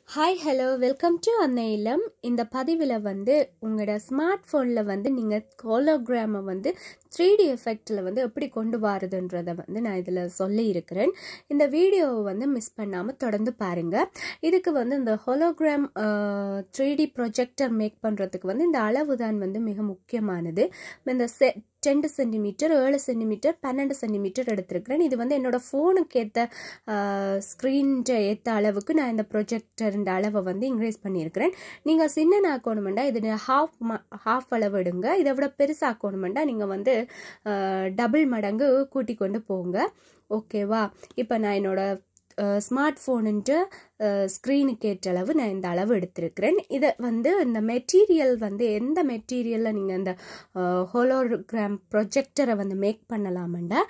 hi hello welcome to அன்னை இல்லம் இந்த பதிவில் வந்து உங்களோட ஸ்மார்ட் ஃபோனில் வந்து நீங்கள் ஹோலோகிராமை வந்து த்ரீ டி எஃபெக்டில் வந்து எப்படி கொண்டு வரதுன்றதை வந்து நான் இதில் சொல்லி இருக்கிறேன் இந்த வீடியோவை வந்து மிஸ் பண்ணாமல் தொடர்ந்து பாருங்கள் இதுக்கு வந்து இந்த hologram three D projector make பண்ணுறதுக்கு வந்து இந்த அளவு தான் வந்து மிக முக்கியமானது இந்த செ ரெண்டு சென்டிமீட்டர் ஏழு சென்டிமீட்டர் பன்னெண்டு சென்டிமீட்டர் எடுத்திருக்கிறேன் இது வந்து என்னோடய ஃபோனுக்கு ஏற்ற ஸ்க்ரீன்ட்ட ஏற்ற அளவுக்கு நான் இந்த ப்ரொஜெக்டர்ன்ற அளவை வந்து இன்க்ரீஸ் பண்ணியிருக்கிறேன் நீங்கள் சின்ன ஆக்கணுமெண்டா இது ஹாஃப் ஹாஃப் அளவு எடுங்க இதை விட பெருசாக்கணுமெண்டா நீங்கள் வந்து டபுள் மடங்கு கூட்டி கொண்டு போங்க ஓகேவா இப்போ நான் என்னோட ஸ்மார்ட் ஃபோனுன்ட்டு ஸ்க்ரீனுக்கு ஏற்ற அளவு நான் இந்த அளவு எடுத்திருக்கிறேன் இதை வந்து இந்த மெட்டீரியல் வந்து எந்த மெட்டீரியலில் நீங்கள் இந்த ஹோலோகிராம் ப்ரொஜெக்டரை வந்து மேக் பண்ணலாமண்டா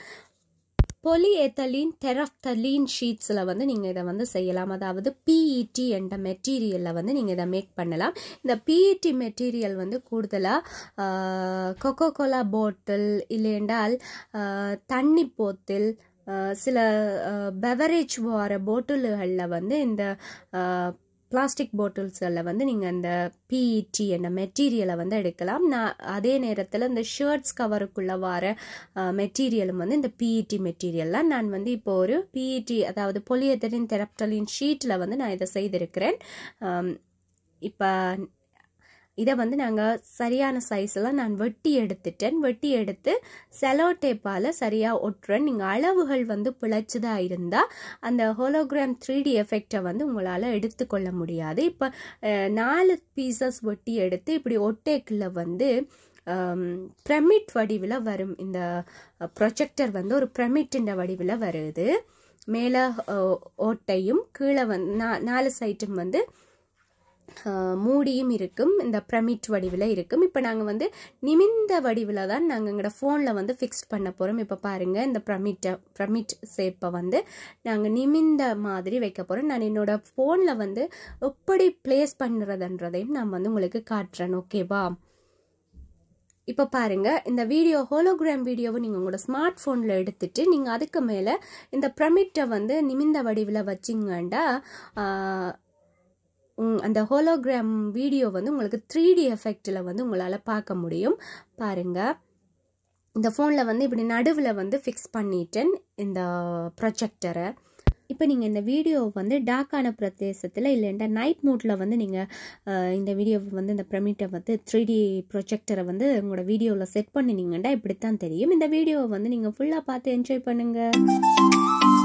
பொலி எத்தலீன் டெரஃப்தலீன் ஷீட்ஸில் வந்து நீங்கள் இதை வந்து செய்யலாம் அதாவது பிஇடி என்ற மெட்டீரியலில் வந்து நீங்கள் இதை மேக் பண்ணலாம் இந்த பிஇடி மெட்டீரியல் வந்து கூடுதலாக கொக்கோ கோலா பாட்டில் இல்லையென்றால் தண்ணி போத்தில் சில பெவரேஜ் வர போட்டில்களில் வந்து இந்த பிளாஸ்டிக் பாட்டில்ஸில் வந்து நீங்கள் இந்த பிஇடி என்ற மெட்டீரியலை வந்து எடுக்கலாம் நான் அதே நேரத்தில் இந்த ஷர்ட்ஸ் கவருக்குள்ளே வர மெட்டீரியலும் வந்து இந்த பிஇடி மெட்டீரியல்லாம் நான் வந்து இப்போ ஒரு பிஇடி அதாவது பொலியத்தலின் தெரப்டலின் ஷீட்டில் வந்து நான் இதை செய்திருக்கிறேன் இப்போ இதை வந்து நாங்கள் சரியான சைஸில் நான் வெட்டி எடுத்துட்டேன் வெட்டி எடுத்து செலோ டேப்பால் சரியாக ஒட்டுறேன் நீங்கள் அளவுகள் வந்து பிழைச்சதாக இருந்தால் அந்த ஹோலோகிராம் த்ரீ டி எஃபெக்டை வந்து உங்களால் எடுத்துக்கொள்ள முடியாது இப்போ நாலு பீசஸ் வெட்டி எடுத்து இப்படி ஒட்டேக்கில் வந்து பிரமிட் வடிவில் வரும் இந்த ப்ரொஜெக்டர் வந்து ஒரு பிரமிட்டின்ற வடிவில் வருது மேலே ஓட்டையும் கீழே வந்து நாலு சைட்டும் வந்து மூடியும் இருக்கும் இந்த பிரமிட் வடிவில் இருக்கும் இப்போ நாங்கள் வந்து நிமிந்த வடிவில் தான் நாங்கள் எங்களோட ஃபோனில் வந்து ஃபிக்ஸ் பண்ண போகிறோம் இப்போ பாருங்கள் இந்த பிரமிட்டை பிரமிட் ஷேப்பை வந்து நாங்கள் நிமிந்த மாதிரி வைக்க போகிறோம் நான் என்னோடய ஃபோனில் வந்து எப்படி ப்ளேஸ் பண்ணுறதுன்றதையும் நான் வந்து உங்களுக்கு காட்டுறேன் ஓகேவா இப்போ பாருங்கள் இந்த வீடியோ ஹோலோகிராம் வீடியோவை நீங்கள் உங்களோட ஸ்மார்ட் ஃபோனில் எடுத்துட்டு நீங்கள் அதுக்கு மேலே இந்த பிரமிட்டை வந்து நிமிந்த வடிவில் வச்சிங்கண்டா அந்த ஹோலோகிராம் வீடியோ வந்து உங்களுக்கு த்ரீ டி எஃபெக்டில் வந்து உங்களால் பார்க்க முடியும் பாருங்கள் இந்த ஃபோனில் வந்து இப்படி நடுவில் வந்து ஃபிக்ஸ் பண்ணிட்டேன் இந்த ப்ரொஜெக்டரை இப்போ நீங்கள் இந்த வீடியோ வந்து டார்க்கான பிரதேசத்தில் இல்லைண்டா நைட் மூட்டில் வந்து நீங்கள் இந்த வீடியோவை வந்து இந்த ப்ரமிட்டை வந்து த்ரீ டி ப்ரொஜெக்டரை வந்து உங்களோட வீடியோவில் செட் பண்ணினீங்கன்னா இப்படித்தான் தெரியும் இந்த வீடியோவை வந்து நீங்கள் ஃபுல்லாக பார்த்து என்ஜாய் பண்ணுங்கள்